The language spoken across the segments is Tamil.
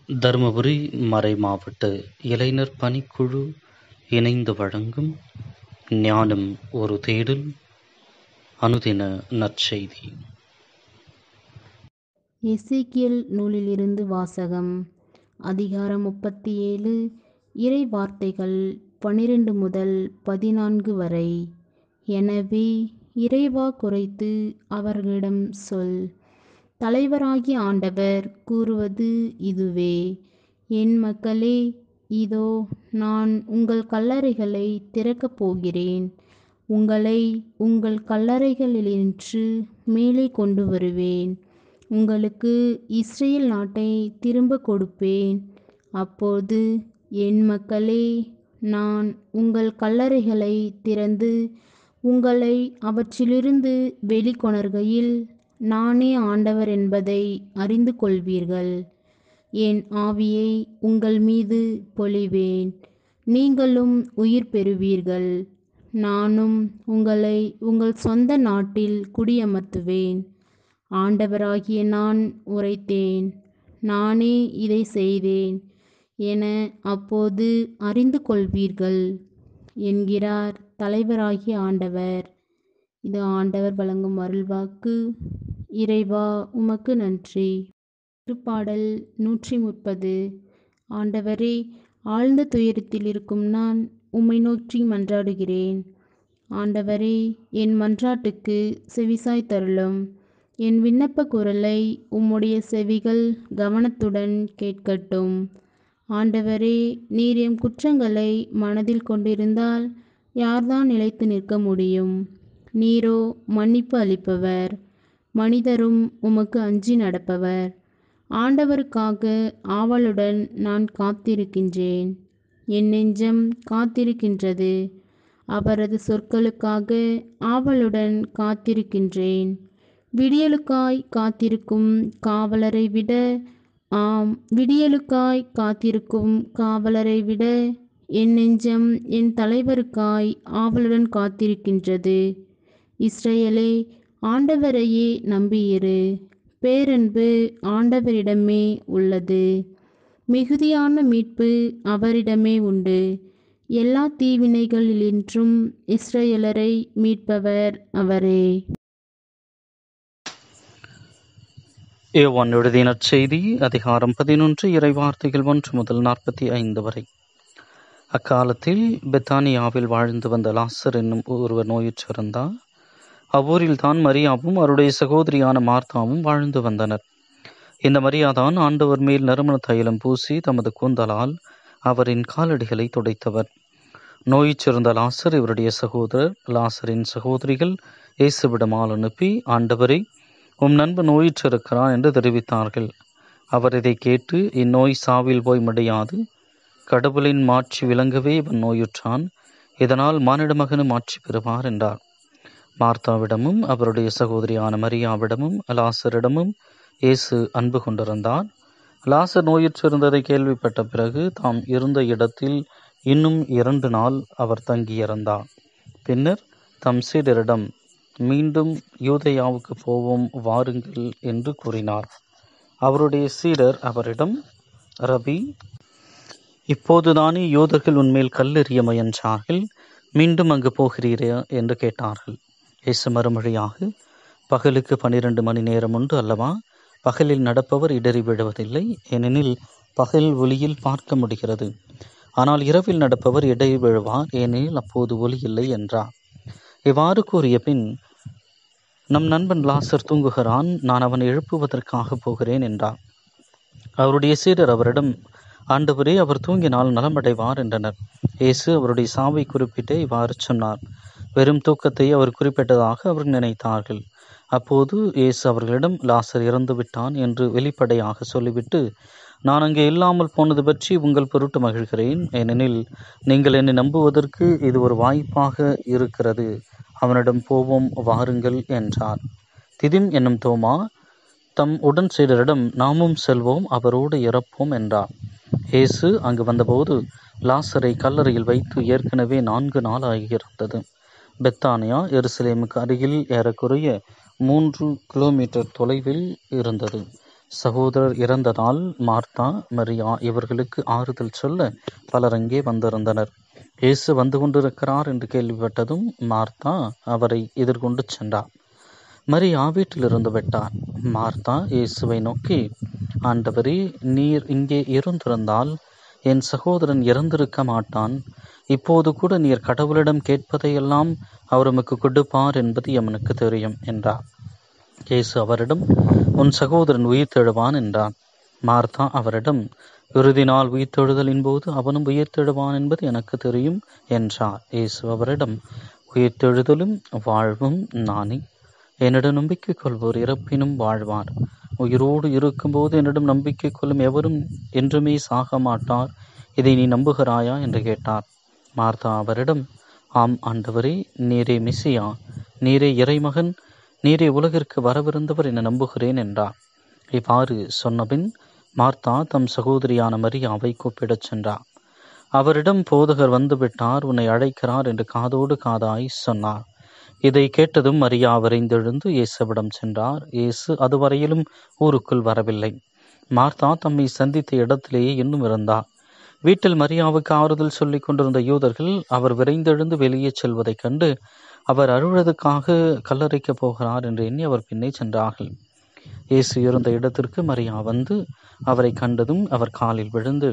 தருமபுரி மறைமாவட்ட இளைஞர் பணிக்குழு இணைந்து வழங்கும் ஞானம் ஒரு தேடல் அனுதின நற்செய்தி எசேக்கியேல் நூலிலிருந்து வாசகம் அதிகாரம் முப்பத்தி ஏழு இறை வார்த்தைகள் பனிரெண்டு முதல் பதினான்கு வரை எனவே இறைவா குறைத்து அவர்களிடம் சொல் தலைவராகிய ஆண்டவர் கூறுவது இதுவே என் மக்களே இதோ நான் உங்கள் கல்லறைகளை திறக்கப் போகிறேன் உங்களை உங்கள் கல்லறைகளினின்று மேலே கொண்டு வருவேன் உங்களுக்கு இஸ்ரேல் நாட்டை திரும்ப கொடுப்பேன் அப்போது என் மக்களே நான் உங்கள் கல்லறைகளை திறந்து உங்களை அவற்றிலிருந்து வெளிக்கொணர்கையில் நானே ஆண்டவர் என்பதை அறிந்து கொள்வீர்கள் என் ஆவியை உங்கள் மீது பொழிவேன் நீங்களும் உயிர் பெறுவீர்கள் நானும் உங்களை உங்கள் சொந்த நாட்டில் குடியமர்த்துவேன் ஆண்டவராகிய நான் உரைத்தேன் நானே இதை செய்தேன் என அப்போது அறிந்து கொள்வீர்கள் என்கிறார் தலைவராகிய ஆண்டவர் இது ஆண்டவர் வழங்கும் அருள்வாக்கு இறைவா உமக்கு நன்றி திருப்பாடல் நூற்றி முப்பது ஆண்டவரே ஆழ்ந்த துயரத்தில் இருக்கும் நான் உம்மை நோக்கி மன்றாடுகிறேன் ஆண்டவரே என் மன்றாட்டுக்கு செவிசாய் தருளும் என் விண்ணப்ப குரலை உம்முடைய செவிகள் கவனத்துடன் கேட்கட்டும் ஆண்டவரே நீர் எம் குற்றங்களை மனதில் கொண்டிருந்தால் யார்தான் நிலைத்து நிற்க முடியும் நீரோ மன்னிப்பு அளிப்பவர் மனிதரும் உமக்கு அஞ்சி நடப்பவர் ஆண்டவருக்காக ஆவலுடன் நான் காத்திருக்கின்றேன் என் நெஞ்சம் காத்திருக்கின்றது அவரது சொற்களுக்காக ஆவலுடன் காத்திருக்கின்றேன் விடியலுக்காய் காத்திருக்கும் காவலரை விட ஆம் விடியலுக்காய் காத்திருக்கும் காவலரை விட என் நெஞ்சம் என் தலைவருக்காய் ஆவலுடன் காத்திருக்கின்றது இஸ்ரேலே ஆண்டவரையே நம்பியிரு பேரன்பு ஆண்டவரிடமே உள்ளது மிகுதியான மீட்பு அவரிடமே உண்டு எல்லா தீவினைகளினின்றும் இஸ்ரேலரை மீட்பவர் அவரே யோவான் எழுதிய நற்செய்தி அதிகாரம் பதினொன்று இறைவார்த்தைகள் ஒன்று முதல் நாற்பத்தி ஐந்து வரை அக்காலத்தில் பெத்தானியாவில் வாழ்ந்து வந்த லாசர் என்னும் ஒருவர் நோயுற்றிருந்தார் அவ்வூரில் தான் மரியாவும் அவருடைய சகோதரியான மார்த்தாவும் வாழ்ந்து வந்தனர் இந்த மரியாதான் ஆண்டவர் மேல் நறுமண தைலம் பூசி தமது கூந்தலால் அவரின் காலடிகளை துடைத்தவர் நோயிற்றிருந்த லாசர் இவருடைய சகோதரர் லாசரின் சகோதரிகள் இயேசுவிடமால் அனுப்பி ஆண்டவரை உம் நண்பன் நோயிற்றிருக்கிறான் என்று தெரிவித்தார்கள் அவர் இதை கேட்டு இந்நோய் சாவில் போய் முடியாது கடவுளின் மாட்சி விளங்கவே இவன் நோயுற்றான் இதனால் மானிட மகனும் மாட்சி பெறுவார் என்றார் மார்த்தாவிடமும் அவருடைய சகோதரியான மரியாவிடமும் லாசரிடமும் இயேசு அன்பு கொண்டிருந்தார் லாசர் நோயுற்றிருந்ததை கேள்விப்பட்ட பிறகு தாம் இருந்த இடத்தில் இன்னும் இரண்டு நாள் அவர் தங்கியிருந்தார் பின்னர் தம் சீடரிடம் மீண்டும் யூதயாவுக்கு போவோம் வாருங்கள் என்று கூறினார் அவருடைய சீடர் அவரிடம் ரபி இப்போதுதானே யூதர்கள் உன்மேல் கல்லெறிய முயன்றார்கள் மீண்டும் அங்கு போகிறீரே என்று கேட்டார்கள் இயேசு மறுமொழியாக பகலுக்கு பனிரெண்டு மணி நேரம் உண்டு அல்லவா பகலில் நடப்பவர் இடறி விழுவதில்லை ஏனெனில் பகல் ஒளியில் பார்க்க முடிகிறது ஆனால் இரவில் நடப்பவர் இடறி விழுவார் ஏனெனில் அப்போது ஒளி இல்லை என்றார் இவ்வாறு கூறிய பின் நம் நண்பன் லாசர் தூங்குகிறான் நான் அவனை எழுப்புவதற்காக போகிறேன் என்றார் அவருடைய சீடர் அவரிடம் ஆண்டவரே அவர் தூங்கினால் நலமடைவார் என்றனர் இயேசு அவருடைய சாவை குறிப்பிட்டு இவ்வாறு சொன்னார் வெறும் தூக்கத்தை அவர் குறிப்பிட்டதாக அவர்கள் நினைத்தார்கள் அப்போது இயேசு அவர்களிடம் லாசர் இறந்து விட்டான் என்று வெளிப்படையாக சொல்லிவிட்டு நான் அங்கே இல்லாமல் போனது பற்றி உங்கள் பொருட்டு மகிழ்கிறேன் ஏனெனில் நீங்கள் என்னை நம்புவதற்கு இது ஒரு வாய்ப்பாக இருக்கிறது அவனிடம் போவோம் வாருங்கள் என்றார் திதிம் என்னும் தோமா தம் உடன் சீடரிடம் நாமும் செல்வோம் அவரோடு இறப்போம் என்றார் இயேசு அங்கு வந்தபோது லாசரை கல்லறையில் வைத்து ஏற்கனவே நான்கு நாள் ஆகியிருந்தது பெத்தானியா எருசலேமுக்கு அருகில் ஏறக்குறைய மூன்று கிலோமீட்டர் தொலைவில் இருந்தது சகோதரர் இறந்ததால் மார்த்தா மரியா இவர்களுக்கு ஆறுதல் சொல்ல பலர் அங்கே வந்திருந்தனர் இயேசு வந்து கொண்டிருக்கிறார் என்று கேள்விப்பட்டதும் மார்த்தா அவரை எதிர்கொண்டு சென்றார் மரியா வீட்டிலிருந்து விட்டார் மார்த்தா இயேசுவை நோக்கி ஆண்டவரே நீர் இங்கே இருந்திருந்தால் என் சகோதரன் இறந்திருக்க மாட்டான் இப்போது கூட நீர் கடவுளிடம் கேட்பதையெல்லாம் அவர் உமக்கு கொடுப்பார் என்பது எமனுக்கு தெரியும் என்றார் இயேசு அவரிடம் உன் சகோதரன் உயிர்த்தெழுவான் என்றார் மார்த்தா அவரிடம் இறுதி நாள் உயிர்த்தெழுதலின் போது அவனும் உயிர்த்தெழுவான் என்பது எனக்கு தெரியும் என்றார் இயேசு அவரிடம் உயிர்த்தெழுதலும் வாழ்வும் நானே என்னிடம் நம்பிக்கை கொள்வோர் இறப்பினும் வாழ்வார் உயிரோடு இருக்கும்போது என்னிடம் நம்பிக்கை கொள்ளும் எவரும் என்றுமே சாக மாட்டார் இதை நீ நம்புகிறாயா என்று கேட்டார் மார்த்தா அவரிடம் ஆம் ஆண்டவரே நீரே மிசியா நீரே இறைமகன் நீரே உலகிற்கு வரவிருந்தவர் என நம்புகிறேன் என்றார் இவ்வாறு சொன்னபின் மார்த்தா தம் சகோதரியான மரியாவை கூப்பிடச் சென்றார் அவரிடம் போதகர் வந்துவிட்டார் உன்னை அழைக்கிறார் என்று காதோடு காதாய் சொன்னார் இதை கேட்டதும் மரியா விரைந்தெழுந்து இயேசுவிடம் சென்றார் இயேசு அதுவரையிலும் ஊருக்குள் வரவில்லை மார்த்தா தம்மை சந்தித்த இடத்திலேயே இன்னும் இருந்தார் வீட்டில் மரியாவுக்கு ஆறுதல் சொல்லிக் கொண்டிருந்த யூதர்கள் அவர் விரைந்தெழுந்து வெளியே செல்வதைக் கண்டு அவர் அழுவதற்காக கல்லறைக்கப் போகிறார் என்று எண்ணி அவர் பின்னே சென்றார்கள் இயேசு இருந்த இடத்திற்கு மரியா வந்து அவரை கண்டதும் அவர் காலில் விழுந்து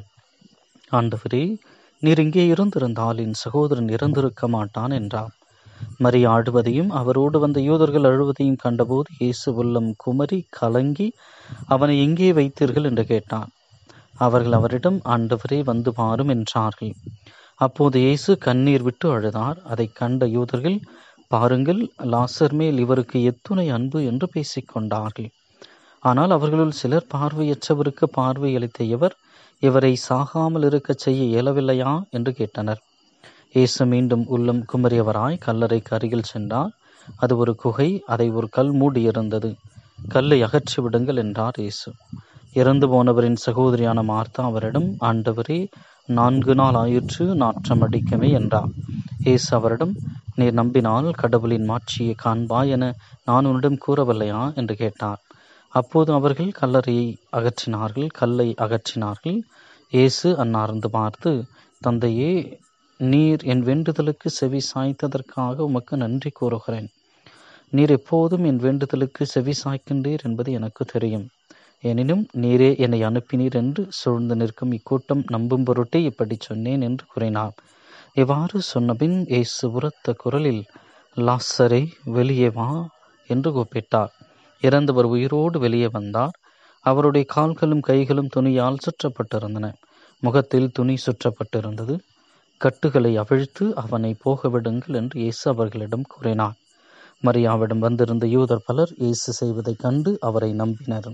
ஆண்டவரே நீர் இங்கே இருந்திருந்தால் என் சகோதரன் இறந்திருக்க மாட்டான் என்றார் மரியா அழுவதையும் அவரோடு வந்த யூதர்கள் அழுவதையும் கண்டபோது இயேசு உள்ளம் குமரி கலங்கி அவனை எங்கே வைத்தீர்கள் என்று கேட்டார் அவர்கள் அவரிடம் ஆண்டவரே வந்து பாரும் என்றார்கள் அப்போது இயேசு கண்ணீர் விட்டு அழுதார் அதைக் கண்ட யூதர்கள் பாருங்கள் லாசர் மேல் இவருக்கு எத்துணை அன்பு என்று பேசிக்கொண்டார்கள் ஆனால் அவர்களுள் சிலர் பார்வையற்றவருக்கு பார்வை அளித்த இவர் இவரை சாகாமல் இருக்கச் செய்ய இயலவில்லையா என்று கேட்டனர் இயேசு மீண்டும் உள்ளம் குமரியவராய் கல்லறைக்கு அருகில் சென்றார் அது ஒரு குகை அதை ஒரு கல் மூடியிருந்தது கல்லை அகற்றி விடுங்கள் என்றார் இயேசு இறந்து போனவரின் சகோதரியான மார்த்தா அவரிடம் ஆண்டவரே நான்கு நாள் ஆயிற்று நாற்றம் அடிக்கவே என்றார் இயேசு அவரிடம் நீர் நம்பினால் கடவுளின் மாட்சியை காண்பாய் என நான் உன்னிடம் கூறவில்லையா என்று கேட்டார் அப்போது அவர்கள் கல்லறையை அகற்றினார்கள் கல்லை அகற்றினார்கள் இயேசு அன்னார்ந்து பார்த்து தந்தையே நீர் என் வேண்டுதலுக்கு செவி சாய்த்ததற்காக உமக்கு நன்றி கூறுகிறேன் நீர் எப்போதும் என் வேண்டுதலுக்கு செவி சாய்க்கின்றீர் என்பது எனக்கு தெரியும் எனினும் நீரே என்னை அனுப்பினீர் என்று சூழ்ந்து நிற்கும் இக்கூட்டம் நம்பும் பொருட்டே இப்படி சொன்னேன் என்று கூறினார் இவ்வாறு சொன்னபின் இயேசு உரத்த குரலில் லாசரை வெளியே வா என்று கூப்பிட்டார் இறந்தவர் உயிரோடு வெளியே வந்தார் அவருடைய கால்களும் கைகளும் துணியால் சுற்றப்பட்டிருந்தன முகத்தில் துணி சுற்றப்பட்டிருந்தது கட்டுகளை அவிழ்த்து அவனை போக விடுங்கள் என்று இயேசு அவர்களிடம் கூறினார் மரியாவிடம் வந்திருந்த யூதர் பலர் இயேசு செய்வதைக் கண்டு அவரை நம்பினர்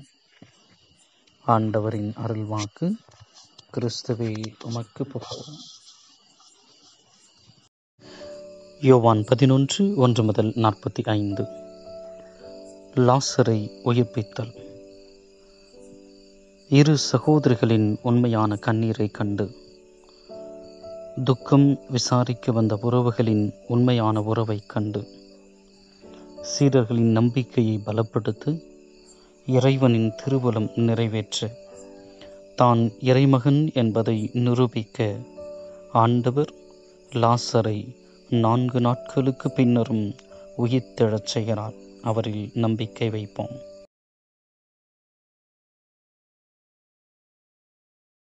ஆண்டவரின் அருள்வாக்கு கிறிஸ்துவே உமக்கு புகழ் யோவான் பதினொன்று ஒன்று முதல் நாற்பத்தி ஐந்து லாசரை உயிர்ப்பித்தல் இரு சகோதரிகளின் உண்மையான கண்ணீரை கண்டு துக்கம் விசாரிக்க வந்த உறவுகளின் உண்மையான உறவைக் கண்டு சீடர்களின் நம்பிக்கையை பலப்படுத்த இறைவனின் திருவுளம் நிறைவேற்ற தான் இறைமகன் என்பதை நிரூபிக்க ஆண்டவர் லாசரை நான்கு நாட்களுக்கு பின்னரும் உயிர்த்தெழச் செய்கிறார் அவரில் நம்பிக்கை வைப்போம்